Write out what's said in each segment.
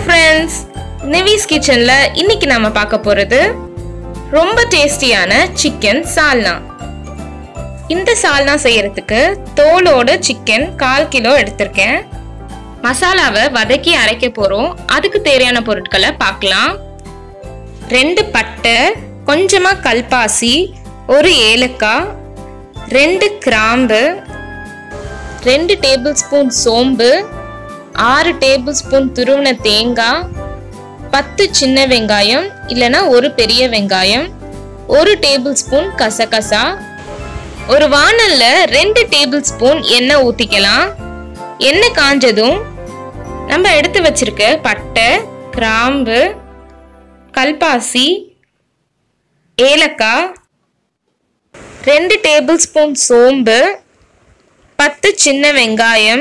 friends நிவிஸ் கிச்சன்ல இன்னைக்கு நாம பார்க்க போறது ரொம்ப டேஸ்டியான சிக்கன் சால்னா இந்த சால்னா செய்யறதுக்கு தோலோட சிக்கன் கால் கிலோ எடுத்திருக்கேன் மசாலாவை வதக்கி அரைக்க போறோம் அதுக்கு தேவையான பொருட்களை பார்க்கலாம் ரெண்டு பட்டை கொஞ்சமா கல்பாசி ஒரு ஏலக்காய் ரெண்டு கிராம்பு ரெண்டு டேபிள் ஸ்பூன் சோம்பு ஆறு டேபிள் ஸ்பூன் துருவின தேங்காய் பத்து சின்ன வெங்காயம் இல்லைன்னா ஒரு பெரிய வெங்காயம் ஒரு டேபிள் ஸ்பூன் கசகசா ஒரு வானல்ல ரெண்டு டேபிள் ஸ்பூன் எண்ணெய் ஊத்திக்கலாம் எண்ணெய் காஞ்சதும் நம்ம எடுத்து வச்சிருக்க பட்டை கிராம்பு கல்பாசி ஏலக்காய் ரெண்டு டேபிள் ஸ்பூன் சோம்பு பத்து சின்ன வெங்காயம்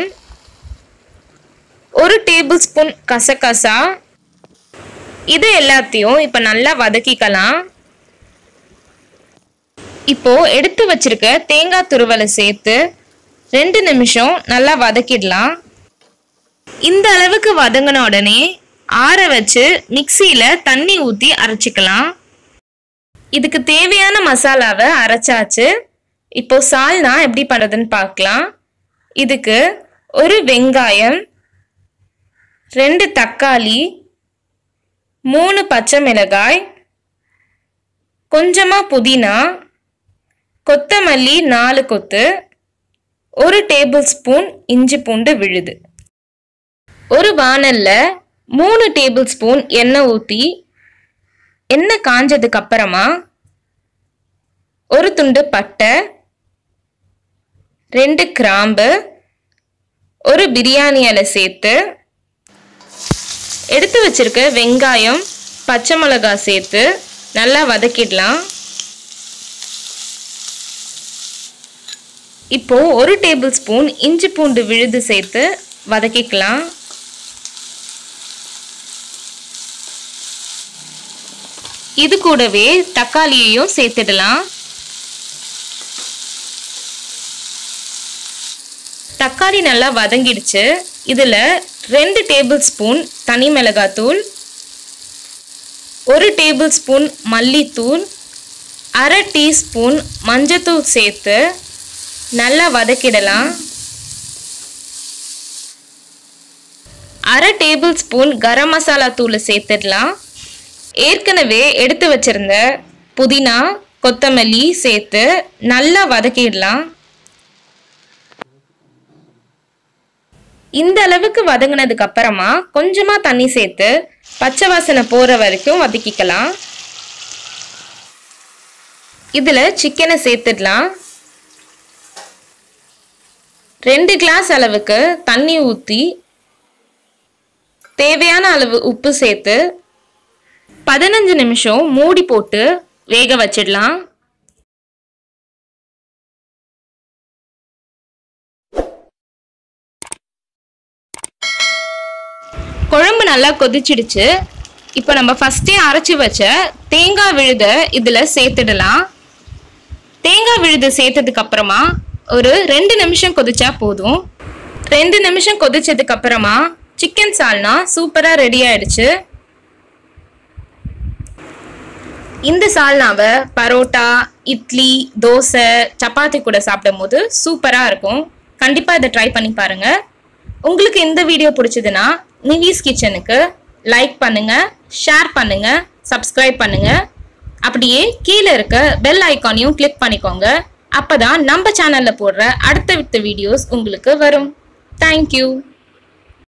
ஒரு டேபிள் ஸ்பூன் கசகசா இது எல்லாத்தையும் இப்போ நல்லா வதக்கிக்கலாம் இப்போ எடுத்து வச்சிருக்க தேங்காய் துருவலை சேர்த்து ரெண்டு நிமிஷம் நல்லா வதக்கிடலாம் இந்த அளவுக்கு வதங்கின உடனே ஆற வச்சு மிக்சியில் தண்ணி ஊற்றி அரைச்சிக்கலாம் இதுக்கு தேவையான மசாலாவை அரைச்சாச்சு இப்போ சால்னா எப்படி பண்ணுறதுன்னு பார்க்கலாம் இதுக்கு ஒரு வெங்காயம் ரெண்டு தக்காளி மூணு பச்சை மிளகாய் கொஞ்சமாக புதினா கொத்தமல்லி நாலு கொத்து ஒரு டேபிள் ஸ்பூன் இஞ்சி பூண்டு விழுது ஒரு வானல்ல மூணு டேபிள் ஸ்பூன் எண்ணெய் ஊற்றி எண்ணெய் காஞ்சதுக்கு அப்புறமா ஒரு துண்டு பட்டை ரெண்டு கிராம்பு ஒரு பிரியாணி இலை சேர்த்து எடுத்து வச்சிருக்க வெங்காயம் பச்சை மிளகாய் சேர்த்து நல்லா வதக்கிடலாம் இப்போ ஒரு டேபிள் ஸ்பூன் இஞ்சி பூண்டு விழுது சேர்த்து வதக்கிக்கலாம் இது கூடவே தக்காளியையும் சேர்த்துடலாம் தக்காளி நல்லா வதங்கிடுச்சு இதில் ரெண்டு டேபிள் ஸ்பூன் தனி மிளகாத்தூள் ஒரு டேபிள் ஸ்பூன் மல்லித்தூள் அரை டீஸ்பூன் மஞ்சத்தூள் சேர்த்து நல்லா வதக்கிடலாம் அரை டேபிள் ஸ்பூன் கரம் மசாலா தூளை சேர்த்துடலாம் ஏற்கனவே எடுத்து வச்சிருந்த புதினா கொத்தமல்லி சேர்த்து நல்லா வதக்கிடலாம் இந்த அளவுக்கு வதங்கினதுக்கு அப்புறமா கொஞ்சமா தண்ணி சேர்த்து பச்சை வாசனை போற வரைக்கும் வதக்கிக்கலாம் இதுல சிக்கனை சேர்த்துடலாம் ரெண்டு கிளாஸ் அளவுக்கு தண்ணி ஊற்றி தேவையான அளவு உப்பு சேர்த்து பதினஞ்சு நிமிஷம் மூடி போட்டு வேக வச்சிடலாம் குழம்பு நல்லா கொதிச்சிடுச்சு இப்போ நம்ம ஃபஸ்ட்டே அரைச்சி வச்ச தேங்காய் விழுத இதில் சேர்த்துடலாம் தேங்காய் விழுது சேர்த்ததுக்கு அப்புறமா ஒரு ரெண்டு நிமிஷம் கொதிச்சா போதும் ரெண்டு நிமிஷம் கொதிச்சதுக்கு அப்புறமா சிக்கன் சால்னா சூப்பராக ரெடி ஆயிடுச்சு இந்த சால்னாவை பரோட்டா இட்லி தோசை சப்பாத்தி கூட சாப்பிடும் போது சூப்பராக இருக்கும் கண்டிப்பாக இதை ட்ரை பண்ணி பாருங்க உங்களுக்கு இந்த வீடியோ பிடிச்சதுன்னா நிவிஸ் கிச்சனுக்கு லைக் பண்ணுங்க ஷேர் பண்ணுங்க சப்ஸ்கிரைப் பண்ணுங்க அப்படியே கீழே இருக்க பெல் ஐக்கானையும் கிளிக் பண்ணிக்கோங்க அப்பதான் நம்ம சேனல்ல போடுற அடுத்த வித்த வீடியோஸ் உங்களுக்கு வரும் தேங்க்யூ